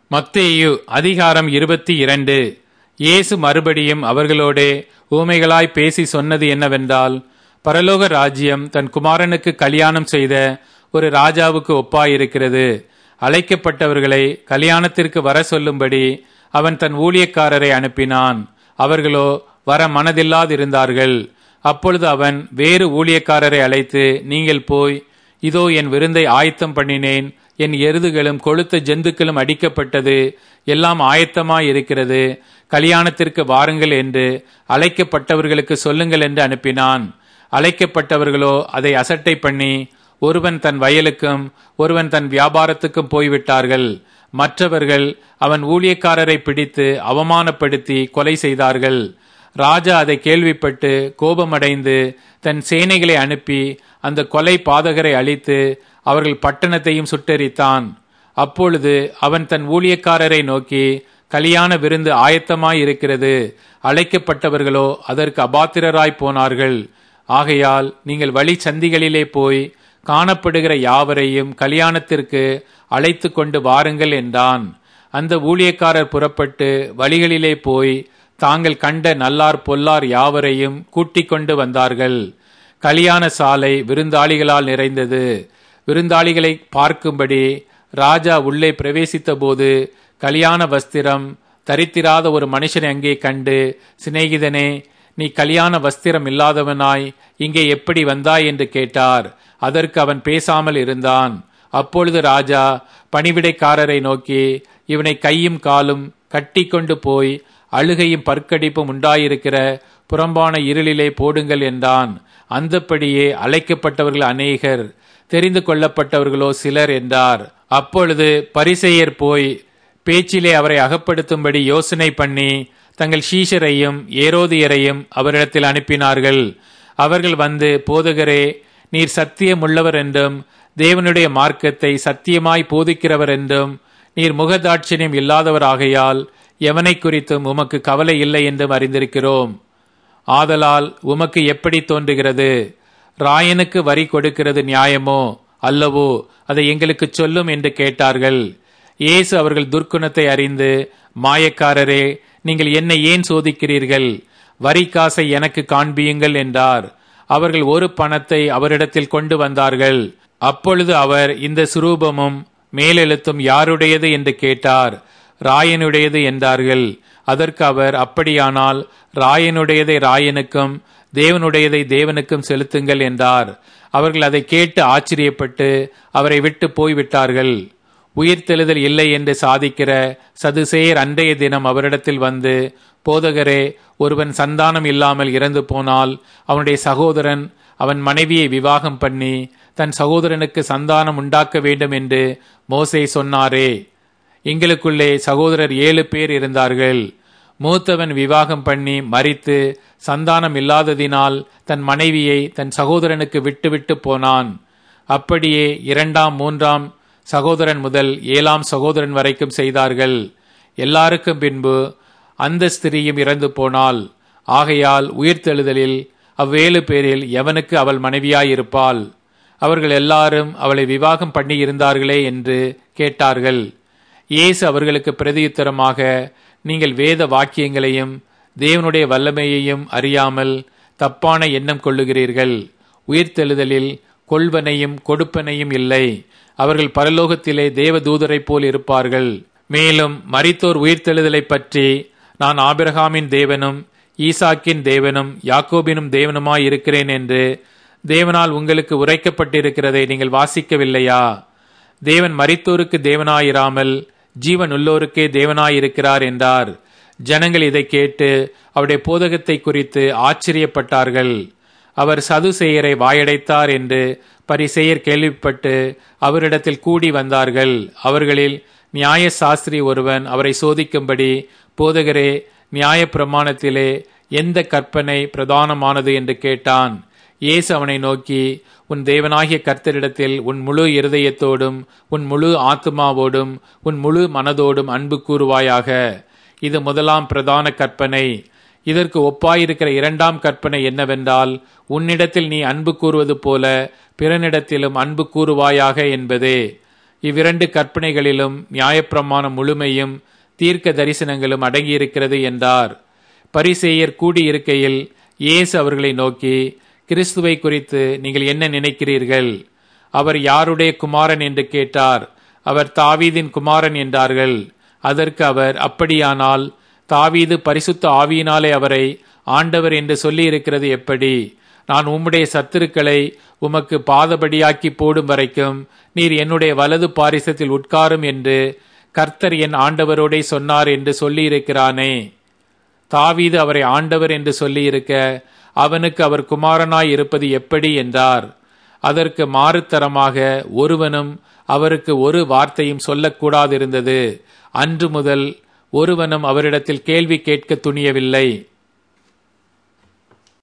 மத்தேயு அதிகாரம் இருபத்தி இரண்டு இயேசு மறுபடியும் அவர்களோடே ஊமைகளாய் பேசி சொன்னது என்னவென்றால் பரலோக ராஜ்யம் தன் குமாரனுக்கு கல்யாணம் செய்த ஒரு ராஜாவுக்கு ஒப்பாயிருக்கிறது அழைக்கப்பட்டவர்களை கல்யாணத்திற்கு வர சொல்லும்படி அவன் தன் ஊழியக்காரரை அனுப்பினான் அவர்களோ வர மனதில்லாதிருந்தார்கள் அப்பொழுது அவன் வேறு ஊழியக்காரரை அழைத்து நீங்கள் போய் இதோ என் விருந்தை ஆயத்தம் பண்ணினேன் என் எருதுகளும் கொளுத்த ஜந்துக்களும் அடிக்கப்பட்டது எல்லாம் ஆயத்தமாயிருக்கிறது கல்யாணத்திற்கு வாருங்கள் என்று அழைக்கப்பட்டவர்களுக்கு சொல்லுங்கள் என்று அனுப்பினான் அழைக்கப்பட்டவர்களோ அதை அசட்டை பண்ணி ஒருவன் தன் வயலுக்கும் ஒருவன் தன் வியாபாரத்துக்கும் போய்விட்டார்கள் மற்றவர்கள் அவன் ஊழியக்காரரை பிடித்து அவமானப்படுத்தி கொலை செய்தார்கள் ராஜா அதை கேள்விப்பட்டு கோபமடைந்து தன் சேனைகளை அனுப்பி அந்த கொலை பாதகரை அழித்து அவர்கள் பட்டணத்தையும் சுட்டெரித்தான் அப்பொழுது அவன் தன் ஊழியக்காரரை நோக்கி கல்யாண விருந்து ஆயத்தமாயிருக்கிறது அழைக்கப்பட்டவர்களோ அதற்கு அபாத்திரராய் போனார்கள் ஆகையால் நீங்கள் வழி சந்திகளிலே போய் காணப்படுகிற யாவரையும் கல்யாணத்திற்கு அழைத்து கொண்டு வாருங்கள் என்றான் அந்த ஊழியக்காரர் புறப்பட்டு வழிகளிலே போய் தாங்கள் கண்ட நல்லார் பொல்லார் யாவரையும் கூட்டிக் கொண்டு வந்தார்கள் கல்யாண சாலை விருந்தாளிகளால் நிறைந்தது விருந்தாளிகளை பார்க்கும்படி ராஜா உள்ளே பிரவேசித்த போது கல்யாண வஸ்திரம் தரித்திராத ஒரு மனுஷனை அங்கே கண்டு சிநேகிதனே நீ கல்யாண வஸ்திரம் இல்லாதவனாய் இங்கே எப்படி வந்தாய் என்று கேட்டார் அதற்கு அவன் பேசாமல் இருந்தான் அப்பொழுது ராஜா பணிவிடைக்காரரை நோக்கி இவனை கையும் காலும் கட்டி கொண்டு போய் அழுகையும் பற்கடிப்பும் உண்டாயிருக்கிற புறம்பான இருளிலே போடுங்கள் என்றான் அந்தப்படியே அழைக்கப்பட்டவர்கள் அநேகர் தெரிந்து கொள்ளப்பட்டவர்களோ சிலர் என்றார் அப்பொழுது பரிசெயர் போய் பேச்சிலே அவரை அகப்படுத்தும்படி யோசனை பண்ணி தங்கள் சீஷரையும் ஏரோதியரையும் அவரிடத்தில் அனுப்பினார்கள் அவர்கள் வந்து போதகரே நீர் சத்தியமுள்ளவர் என்றும் தேவனுடைய மார்க்கத்தை சத்தியமாய் போதிக்கிறவர் என்றும் நீர் முகதாட்சியம் இல்லாதவராகையால் எவனை குறித்தும் உமக்கு கவலை இல்லை என்றும் அறிந்திருக்கிறோம் ஆதலால் உமக்கு எப்படி தோன்றுகிறது ராயனுக்கு வரி கொடுக்கிறது நியாயமோ அல்லவோ அதை எங்களுக்கு சொல்லும் என்று கேட்டார்கள் இயேசு அவர்கள் துர்க்குணத்தை அறிந்து மாயக்காரரே நீங்கள் என்னை ஏன் சோதிக்கிறீர்கள் வரி காசை எனக்கு காண்பியுங்கள் என்றார் அவர்கள் ஒரு பணத்தை அவரிடத்தில் கொண்டு வந்தார்கள் அப்பொழுது அவர் இந்த சுரூபமும் மேலெழுத்தும் யாருடையது என்று கேட்டார் ராயனுடையது என்றார்கள் அதற்கு அவர் அப்படியானால் ராயனுடையதை ராயனுக்கும் தேவனுடையதை தேவனுக்கும் செலுத்துங்கள் என்றார் அவர்கள் அதை கேட்டு ஆச்சரியப்பட்டு அவரை விட்டு போய்விட்டார்கள் உயிர்த்தெழுதல் இல்லை என்று சாதிக்கிற சதுசேயர் அன்றைய தினம் அவரிடத்தில் வந்து போதகரே ஒருவன் சந்தானம் இல்லாமல் இறந்து போனால் அவனுடைய சகோதரன் அவன் மனைவியை விவாகம் பண்ணி தன் சகோதரனுக்கு சந்தானம் உண்டாக்க வேண்டும் என்று மோசே சொன்னாரே எங்களுக்குள்ளே சகோதரர் ஏழு பேர் இருந்தார்கள் மூத்தவன் விவாகம் பண்ணி மறித்து சந்தானம் இல்லாததினால் தன் மனைவியை தன் சகோதரனுக்கு விட்டுவிட்டு போனான் அப்படியே இரண்டாம் மூன்றாம் சகோதரன் முதல் ஏழாம் சகோதரன் வரைக்கும் செய்தார்கள் எல்லாருக்கும் பின்பு அந்த ஸ்திரீயும் இறந்து போனாள் ஆகையால் உயிர்த்தெழுதலில் அவ்வேழு பேரில் எவனுக்கு அவள் மனைவியாயிருப்பாள் அவர்கள் எல்லாரும் அவளை விவாகம் பண்ணி இருந்தார்களே என்று கேட்டார்கள் இயேசு அவர்களுக்கு பிரதியுத்தரமாக நீங்கள் வேத வாக்கியங்களையும் தேவனுடைய வல்லமையையும் அறியாமல் தப்பான எண்ணம் கொள்ளுகிறீர்கள் உயிர்த்தெழுதலில் கொள்வனையும் கொடுப்பனையும் இல்லை அவர்கள் பரலோகத்திலே தேவ தூதரைப் போல் இருப்பார்கள் மேலும் மரித்தோர் உயிர்த்தெழுதலை பற்றி நான் ஆபிரகாமின் தேவனும் ஈசாக்கின் தேவனும் யாக்கோபினும் தேவனுமாய் இருக்கிறேன் என்று தேவனால் உங்களுக்கு உரைக்கப்பட்டிருக்கிறதை நீங்கள் வாசிக்கவில்லையா தேவன் மரித்தோருக்கு தேவனாயிராமல் ஜீவன் உள்ளோருக்கே தேவனாயிருக்கிறார் என்றார் ஜனங்கள் இதை கேட்டு அவருடைய போதகத்தை குறித்து ஆச்சரியப்பட்டார்கள் அவர் சதுசெயரை வாயடைத்தார் என்று பரிசெயர் கேள்விப்பட்டு அவரிடத்தில் கூடி வந்தார்கள் அவர்களில் நியாய சாஸ்திரி ஒருவன் அவரை சோதிக்கும்படி போதகரே நியாய பிரமாணத்திலே எந்த கற்பனை பிரதானமானது என்று கேட்டான் இயேசு அவனை நோக்கி உன் தேவனாகிய கர்த்தரிடத்தில் உன் முழு இருதயத்தோடும் உன் முழு ஆத்மாவோடும் உன் முழு மனதோடும் அன்பு கூறுவாயாக இது முதலாம் பிரதான கற்பனை இதற்கு ஒப்பாயிருக்கிற இரண்டாம் கற்பனை என்னவென்றால் உன்னிடத்தில் நீ அன்பு கூறுவது போல பிறனிடத்திலும் அன்பு கூறுவாயாக என்பதே இவ்விரண்டு கற்பனைகளிலும் நியாயப்பிரமாணம் முழுமையும் தீர்க்க தரிசனங்களும் அடங்கியிருக்கிறது என்றார் பரிசேயர் கூடியிருக்கையில் இயேசு அவர்களை நோக்கி கிறிஸ்துவை குறித்து நீங்கள் என்ன நினைக்கிறீர்கள் அவர் யாருடைய குமாரன் என்று கேட்டார் அவர் தாவீதின் குமாரன் என்றார்கள் அதற்கு அவர் அப்படியானால் தாவீது பரிசுத்த ஆவியினாலே அவரை ஆண்டவர் என்று சொல்லியிருக்கிறது எப்படி நான் உம்முடைய சத்துருக்களை உமக்கு பாதபடியாக்கி போடும் வரைக்கும் நீர் என்னுடைய வலது பாரிசத்தில் உட்காரும் என்று கர்த்தர் என் ஆண்டவரோடே சொன்னார் என்று சொல்லியிருக்கிறானே தாவீது அவரை ஆண்டவர் என்று சொல்லியிருக்க அவனுக்கு அவர் குமாரனாய் இருப்பது எப்படி என்றார் அதற்கு மாறுத்தரமாக ஒருவனும் அவருக்கு ஒரு வார்த்தையும் சொல்லக்கூடாதிருந்தது அன்று முதல் ஒருவனும் அவரிடத்தில் கேள்வி கேட்க துணியவில்லை